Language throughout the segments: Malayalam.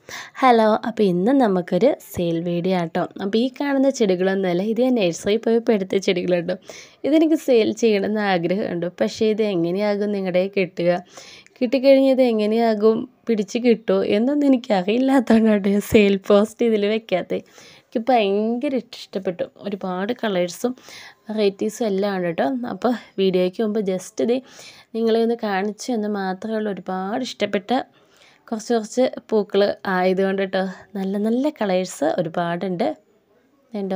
ഹലോ അപ്പോൾ ഇന്ന് നമുക്കൊരു സെയിൽ വീഡിയോ ആട്ടോ അപ്പോൾ ഈ കാണുന്ന ചെടികളൊന്നുമല്ല ഇത് ഞാൻ നഴ്സറി പോയപ്പോൾ എടുത്ത ചെടികളുണ്ടോ ഇതെനിക്ക് സെയിൽ ചെയ്യണമെന്ന് ആഗ്രഹമുണ്ട് പക്ഷേ ഇത് എങ്ങനെയാകും നിങ്ങളുടെ കിട്ടുക കിട്ടിക്കഴിഞ്ഞാൽ ഇത് എങ്ങനെയാകും പിടിച്ച് കിട്ടുമോ എന്നൊന്നും എനിക്കറിയില്ലാത്തതുകൊണ്ടാണ് ഞാൻ സെയിൽ പോസ്റ്റ് ഇതിൽ വെക്കാത്തത് എനിക്ക് ഭയങ്കര ഇഷ്ടപ്പെട്ടു ഒരുപാട് കളേഴ്സും വെറൈറ്റീസും എല്ലാം ഉണ്ട് കേട്ടോ അപ്പോൾ വീഡിയോയ്ക്ക് മുമ്പ് ജസ്റ്റ് ഇത് നിങ്ങളെ ഒന്ന് കാണിച്ചു എന്ന് മാത്രമേ ഉള്ളൂ ഒരുപാട് ഇഷ്ടപ്പെട്ട കുറച്ച് കുറച്ച് പൂക്കൾ ആയതുകൊണ്ട് കേട്ടോ നല്ല നല്ല കളേഴ്സ് ഒരുപാടുണ്ട് ഉണ്ടോ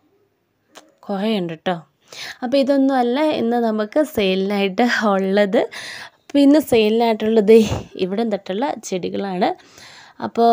കുറേ ഉണ്ട് കേട്ടോ അപ്പോൾ ഇതൊന്നും അല്ല ഇന്ന് നമുക്ക് സെയിലിനായിട്ട് ഉള്ളത് പിന്നെ സെയിലിനായിട്ടുള്ളത് ഇവിടെ തൊട്ടുള്ള ചെടികളാണ് അപ്പോൾ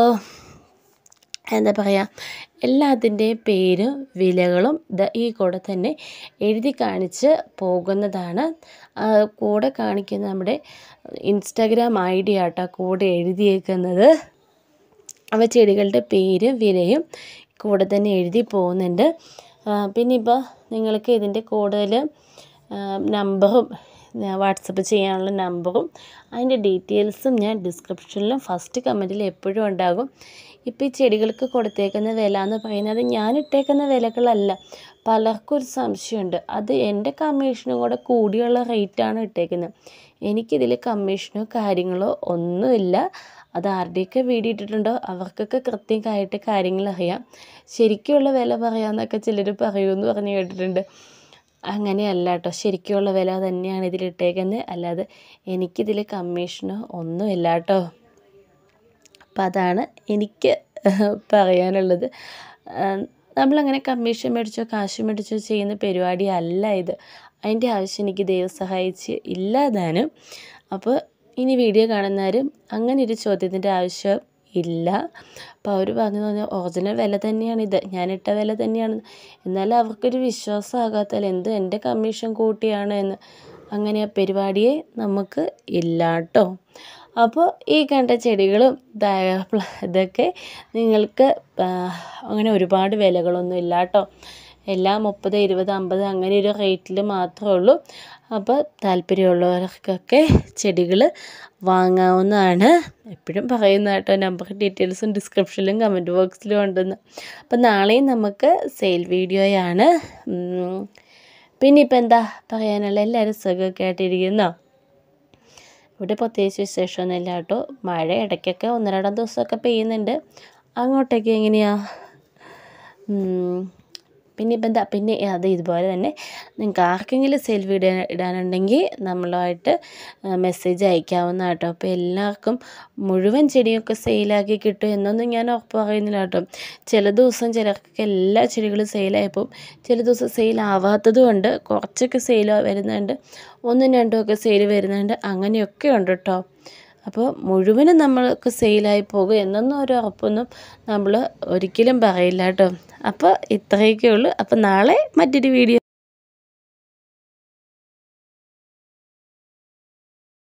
എന്താ പറയുക എല്ലാത്തിൻ്റെയും പേരും വിലകളും ഈ കൂടെ തന്നെ എഴുതി കാണിച്ച് പോകുന്നതാണ് കൂടെ കാണിക്കുന്ന നമ്മുടെ ഇൻസ്റ്റാഗ്രാം ഐ ഡി ആട്ടോ കൂടെ എഴുതിയേക്കുന്നത് അവ ചെടികളുടെ പേരും വിലയും കൂടെ തന്നെ എഴുതി പോകുന്നുണ്ട് പിന്നെ ഇപ്പോൾ നിങ്ങൾക്ക് ഇതിൻ്റെ കൂടുതൽ നമ്പറും വാട്സപ്പ് ചെയ്യാനുള്ള നമ്പറും അതിൻ്റെ ഡീറ്റെയിൽസും ഞാൻ ഡിസ്ക്രിപ്ഷനിലും ഫസ്റ്റ് കമൻറ്റിൽ എപ്പോഴും ഉണ്ടാകും ഇപ്പോൾ ഈ ചെടികൾക്ക് കൊടുത്തേക്കുന്ന വില എന്ന് പറയുന്നത് ഞാൻ ഇട്ടേക്കുന്ന വിലകളല്ല പലർക്കും ഒരു സംശയമുണ്ട് അത് എൻ്റെ കമ്മീഷനും കൂടെ കൂടിയുള്ള റേറ്റാണ് ഇട്ടേക്കുന്നത് എനിക്കിതിൽ കമ്മീഷനോ കാര്യങ്ങളോ ഒന്നുമില്ല അത് ആരുടെയൊക്കെ വീഡിയോ ഇട്ടിട്ടുണ്ടോ അവർക്കൊക്കെ കൃത്യമായിട്ട് കാര്യങ്ങൾ അറിയാം ശരിക്കുള്ള വില പറയാമെന്നൊക്കെ ചിലർ പറയുമെന്ന് പറഞ്ഞ് കേട്ടിട്ടുണ്ട് അങ്ങനെയല്ല കേട്ടോ ശരിക്കുള്ള വില തന്നെയാണ് ഇതിലിട്ടേക്കുന്നത് അല്ലാതെ എനിക്കിതിൽ കമ്മീഷനോ ഒന്നുമില്ല കേട്ടോ അപ്പം അതാണ് എനിക്ക് പറയാനുള്ളത് നമ്മളങ്ങനെ കമ്മീഷൻ മേടിച്ചോ കാശ് മേടിച്ചോ ചെയ്യുന്ന പരിപാടി അല്ല ഇത് അതിൻ്റെ ആവശ്യം എനിക്ക് ദൈവം സഹായിച്ച് ഇല്ലാതാനും അപ്പോൾ ഇനി വീഡിയോ കാണുന്നവരും അങ്ങനെ ഒരു ചോദ്യത്തിൻ്റെ ആവശ്യം ഇല്ല അപ്പോൾ അവർ പറഞ്ഞു പറഞ്ഞാൽ ഒറിജിനൽ വില തന്നെയാണിത് ഞാനിട്ട വില തന്നെയാണ് എന്നാലും അവർക്കൊരു വിശ്വാസമാകാത്തല്ല എന്ത് എൻ്റെ കമ്മീഷൻ കൂട്ടിയാണ് എന്ന് അങ്ങനെ ആ പരിപാടിയെ നമുക്ക് ഇല്ല കേട്ടോ അപ്പോൾ ഈ കണ്ട ചെടികളും ഇതൊക്കെ നിങ്ങൾക്ക് അങ്ങനെ ഒരുപാട് വിലകളൊന്നും ഇല്ല കേട്ടോ എല്ലാം മുപ്പത് ഇരുപത് അമ്പത് അങ്ങനെ ഒരു റേറ്റിൽ മാത്രമേ ഉള്ളൂ അപ്പോൾ താല്പര്യമുള്ളവർക്കൊക്കെ ചെടികൾ വാങ്ങാവുന്നതാണ് എപ്പോഴും പറയുന്ന കേട്ടോ നമ്പർ ഡീറ്റെയിൽസും ഡിസ്ക്രിപ്ഷനിലും കമൻറ്റ് ബോക്സിലും ഉണ്ടെന്ന് അപ്പോൾ നാളെയും നമുക്ക് സെയിൽ വീഡിയോയാണ് പിന്നെ ഇപ്പം എന്താ പറയാനുള്ള എല്ലാവരും സുഖമൊക്കെ ആയിട്ടിരിക്കുന്നോ ഇവിടെ പ്രത്യേകിച്ച് വിശേഷമൊന്നുമില്ല കേട്ടോ മഴ ഇടയ്ക്കൊക്കെ ഒന്ന് രണ്ടാം ദിവസമൊക്കെ പെയ്യുന്നുണ്ട് അങ്ങോട്ടേക്ക് എങ്ങനെയാണ് പിന്നെ ഇപ്പം എന്താ പിന്നെ അത് ഇതുപോലെ തന്നെ നിങ്ങൾക്ക് ആർക്കെങ്കിലും സെയിൽ വീഡിയോ ഇടാനുണ്ടെങ്കിൽ നമ്മളുമായിട്ട് മെസ്സേജ് അയക്കാവുന്ന കേട്ടോ അപ്പോൾ എല്ലാവർക്കും മുഴുവൻ ചെടിയൊക്കെ സെയിലാക്കി കിട്ടും എന്നൊന്നും ഞാൻ ഉറപ്പ് പറയുന്നില്ല കേട്ടോ ചില ദിവസം ചിലർക്കൊക്കെ എല്ലാ ചെടികളും സെയിലായപ്പോൾ ചില ദിവസം സെയിൽ ആവാത്തതും ഉണ്ട് കുറച്ചൊക്കെ സെയിൽ വരുന്നുണ്ട് ഒന്നും രണ്ടും ഒക്കെ സെയിൽ വരുന്നുണ്ട് അങ്ങനെയൊക്കെ ഉണ്ട് കേട്ടോ അപ്പോൾ മുഴുവനും നമ്മൾക്ക് സെയിലായി പോകും എന്നൊന്നും ഒരു ഉറപ്പൊന്നും നമ്മൾ ഒരിക്കലും പറയില്ല കേട്ടോ അപ്പോൾ ഇത്രയൊക്കെ ഉള്ളൂ അപ്പോൾ നാളെ മറ്റൊരു വീഡിയോ